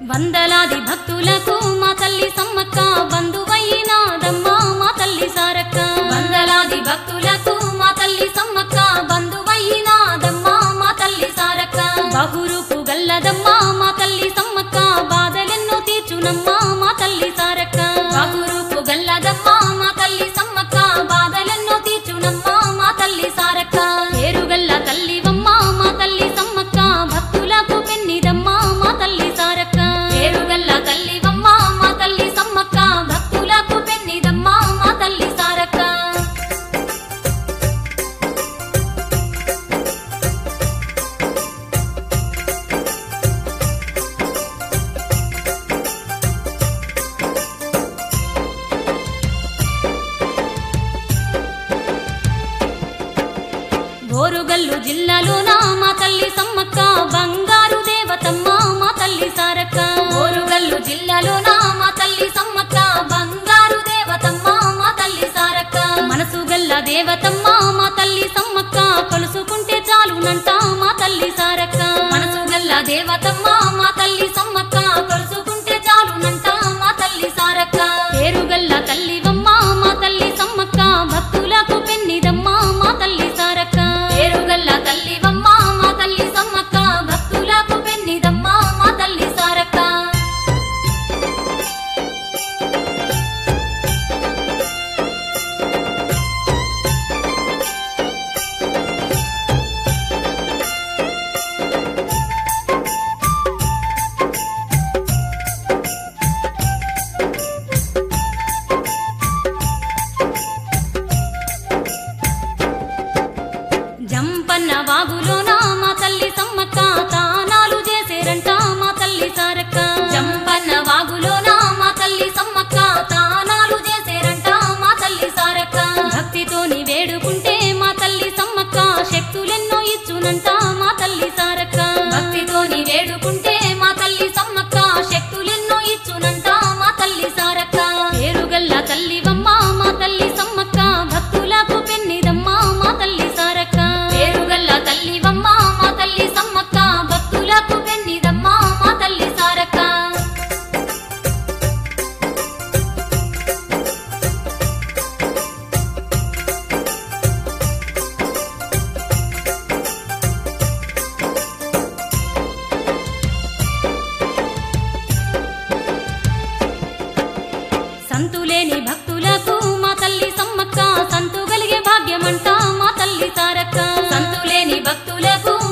వందలాది భక్తులకు మా తల్లి సమ్మక్క బంధువైనాదమ్మా మా తల్లి సారక్క వందలాది భక్తులకు మా తల్లి సమ్మక్క బంధువైనాదమ్మా మా తల్లి సారక్క బహురూపు గల్లదమ్మా మా తల్లి సమ్మక్క బాధలెన్నో తీర్చునమ్మా మా తల్లి సారక్క బహురూపు గల్లదమ్మా మా తల్లి సమ్మక్క బాధలెన్నో తీర్చునమ్మా మా తల్లి సారక్క పేరుగల్ల తల్లివమ్మా మా తల్లి సమ్మక్క భక్తులకు పెన్నిదమ్మా మా తల్లి సారక్క పేరుగల్ల తల్లివమ్మా మా తల్లి సమ్మక్క భక్తులకు పెన్నిదమ్మా మా తల్లి సారక్క బోరుగల్లు జిల్లాలోన మా తల్లి సమ్మక్క బంగారు దేవతమ్మ మా తల్లి సారక్క బోరుగల్లు జిల్లాలోన మా తల్లి సమ్మక్క బంగారు దేవతమ్మ మా తల్లి సారక్క మనసు గల్ల దేవతమ్మ మా తల్లి సమ్మక్క కలుసుకుంటే చాలునంట మా తల్లి సారక్క మనసు గల్ల దేవతమ్మ మా తల్లి సమ్మక్క కలుసుకుంటే చాలునంట మా తల్లి సారక్క పేరుగల్ల తల్లివమ్మ మా తల్లి సమ్మక్క భక్తులకు పెన్నిదమ్మ మా తల్లి సారక్క పేరుగల్ల తల్లివమ్మ మా తల్లి సమ్మక్క భక్తులకు పెన్నిదమ్మ మా తల్లి సారక్క జంపన్న వాగులోన మా తల్లి సమ్మక్క తానాలు చేసేరంట మా తల్లి సారక్క జంపన్న వాగులోన మా తల్లి సమ్మక్క తానాలు చేసేరంట మా తల్లి సారక్క భక్తితోని వేడుకుంటే మా తల్లి సమ్మక్క శక్తులెన్నో ఇచ్చునంట మా తల్లి సారక్క భక్తితోని వేడుకుంటే మా తల్లి సమ్మక్క శక్తులెన్నో ఇచ్చునంట మా తల్లి సారక్క పేరుగల్ల తల్లివమ్మ మా తల్లి సమ్మక్క భక్తులకు పెన్నిదమ్మ మా తల్లి సారక్క పేరుగల్ల తల్లివమ్మ మా తల్లి సమ్మక్క భక్తులకు పెన్నిదమ్మ మా తల్లి సారక్క సంతులేని భక్తులకు మా తల్లి సమ్మక్క సంతు కలిగే భాగ్యమంట మా తల్లి సారక్క సంతులేని భక్తులకు